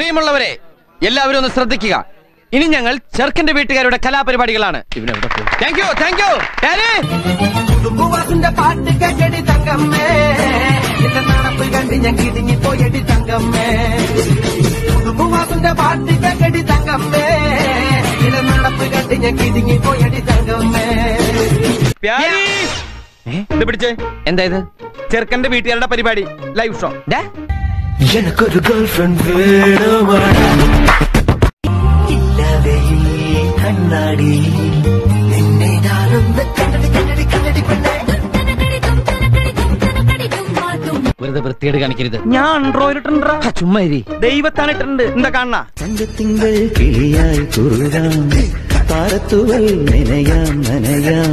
പ്രിയമുള്ളവരെ എല്ലാവരും ഒന്ന് ശ്രദ്ധിക്കുക ഇനി ഞങ്ങൾ ചെറുക്കന്റെ വീട്ടുകാരുടെ കലാപരിപാടികളാണ് താങ്ക് യു താങ്ക് യു കുടുംബവാസിന്റെ പാട്ട് കേട്ടടി തങ്കമ്മേ എന്റെ നടപ്പ് കണ്ട് ഞാൻ കിടുങ്ങി പോയടി തങ്കമ്മേ കുടുംബവാസിന്റെ പാട്ട് കേട്ടടി തങ്കമ്മേ എന്റെ നടപ്പ് കണ്ട് ഞാൻ കിടുങ്ങി പോയടി തങ്കമ്മേ ഇത് പിടിച്ചേ എന്താ ഇത് ചെറുക്കന്റെ വീട്ടുകാരുടെ പരിപാടി ലൈവ് ഷോ ഡാ, எனக்கொரு கேர்ள் ஃப்ரெண்ட் வேணுமாடா இல்லவே கண்ணாடி നിന്നെ ഞാനൊന്ന് കണ്ടടി കണ്ടടി കണ്ടടി പെണ്ണേ വെറുതെ വൃത്തിയേട് കാണിക്കരുത് ഞാൻ ആൻഡ്രോയിഡ് ഇട്ടുണ്ടാ ആ, ചുമ്മാ ഇരി ദൈവത്താണ് ഇട്ടിട്ടുണ്ട് എന്താ കാണണ തങ്കത്തിങ്കൾ കിളിയായി കുറുകാം താരത്തുവൽ നനയാം നനയാം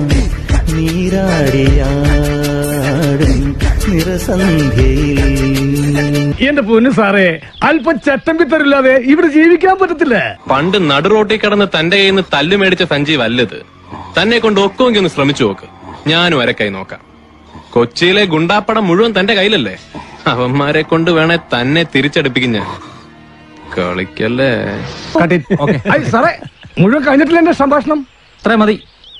നീരാടിയാടും നിറസന്ധ്യയിൽ എന്റെ പൊന്നു സാറേ അല്പം ചട്ടമ്പിത്തരില്ലാതെ ഇവിടെ ജീവിക്കാൻ പറ്റത്തില്ല പണ്ട് നടുറോട്ടിൽ കിടന്ന് തന്റെ കയ്യിൽ നിന്ന് തല്ല് മേടിച്ച സഞ്ജീവ് അല്ലത് തന്നെ കൊണ്ട് ഒക്കുമെങ്കിൽ ഒന്ന് ശ്രമിച്ചു നോക്ക് ഞാനും അരക്കായി നോക്കാം കൊച്ചിയിലെ ഗുണ്ടാപ്പടം മുഴുവൻ തന്റെ കയ്യിലല്ലേ അവന്മാരെ കൊണ്ട് വേണേ തന്നെ തിരിച്ചടിപ്പിക്കും ഞാൻ കളിക്കല്ലേ ഐ, സാറേ മുഴുവൻ കഴിഞ്ഞിട്ടില്ല എന്റെ സംഭാഷണം അത്ര മതി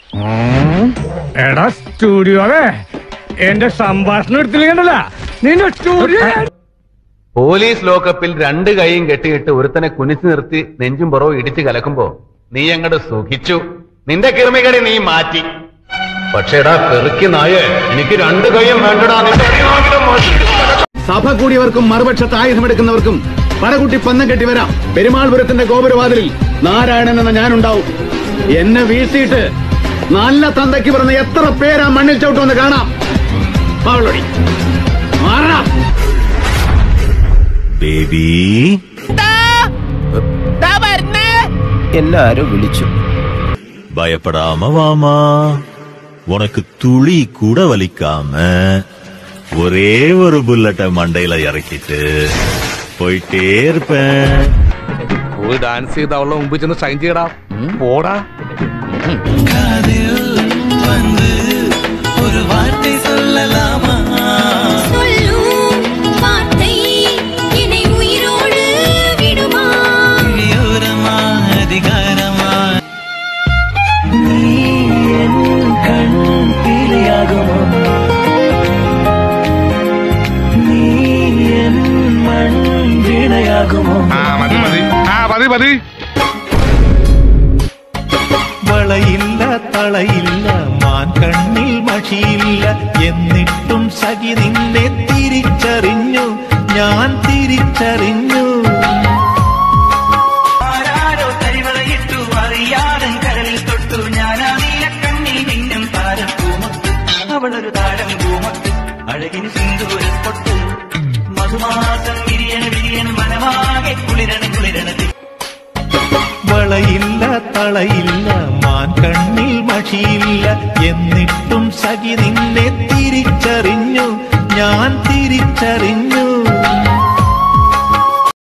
എടാ സ്റ്റുഡിയോവേ എന്റെ സംഭാഷണം എടുത്തില്ലെങ്കിലല്ല നിന്റെ സ്റ്റുഡിയോ പോലീസ് ലോക്കപ്പിൽ രണ്ട് കൈയും കെട്ടിയിട്ട് ഒരുത്തനെ കുനിച്ചു നിർത്തി നെഞ്ചും പുറവും ഇടിച്ചു കലക്കുമ്പോ നീ അങ്ങോട്ട് സുഖിച്ചു നിന്റെ കിർമികടി നീ മാറ്റി പക്ഷേടാ പെറുക്കി നായേ എനിക്ക് രണ്ട് കൈയും വേണ്ടടാ നിന്റെ അടിവാങ്ങിലും മോശം. സഭ കൂടിയവർക്കും മറുപക്ഷത്ത് ആയുധമെടുക്കുന്നവർക്കും പടകുട്ടി പന്നം കെട്ടി വരാം പെരുമാൾപുരത്തിന്റെ ഗോപുരവാതിലിൽ നാരായണൻ എന്ന ഞാനുണ്ടാവും എന്നെ വീഴ്ത്തിയിട്ട് നല്ല തന്തയ്ക്ക് പറഞ്ഞ എത്ര പേരാ മണ്ണിൽ ചവിട്ടുമെന്ന് കാണാം പാവളൊടി മാറാം ബേബി എല്ലാരും വിളിച്ചു பயப்படாம வாமா உனக்கு துளி கூட வலிக்காம ஒரே ஒரு புல்லட்டை மண்டையில இறக்கிட்டு போயிட்டே இருப்பேன் ഒരു ഡാൻസ് ചെയ്ത് അവളുടെ മുമ്പിൽ ചെന്ന് ഷൈൻ ചെയ്യടാ പോടാ சொல்லும் வார்த்தை என்னை உயிரோடு விடுமா വളയില്ല തളയില്ല മാൻ കണ്ണിൽ മഷിയില്ല എന്നിട്ടും സഖി നിന്നെ തിരിച്ചറിഞ്ഞു ഞാൻ തിരിച്ചറിഞ്ഞു ആരാരോ കരിവളയിട്ടു അറിയാതെ കരളിൽ തൊട്ടു ഞാനാ നീല കണ്ണിൽ നിന്നും താരം പൂമത്ത് അവളൊരു താരം പൂമത്ത് അഴകിന് സിന്ദൂര പൊട്ട് മധുമാസം വിരിയണ വിരിയണ മനമാകെ കുളിരണ കുളിരണ വളയില്ല തളയില്ല മാൻ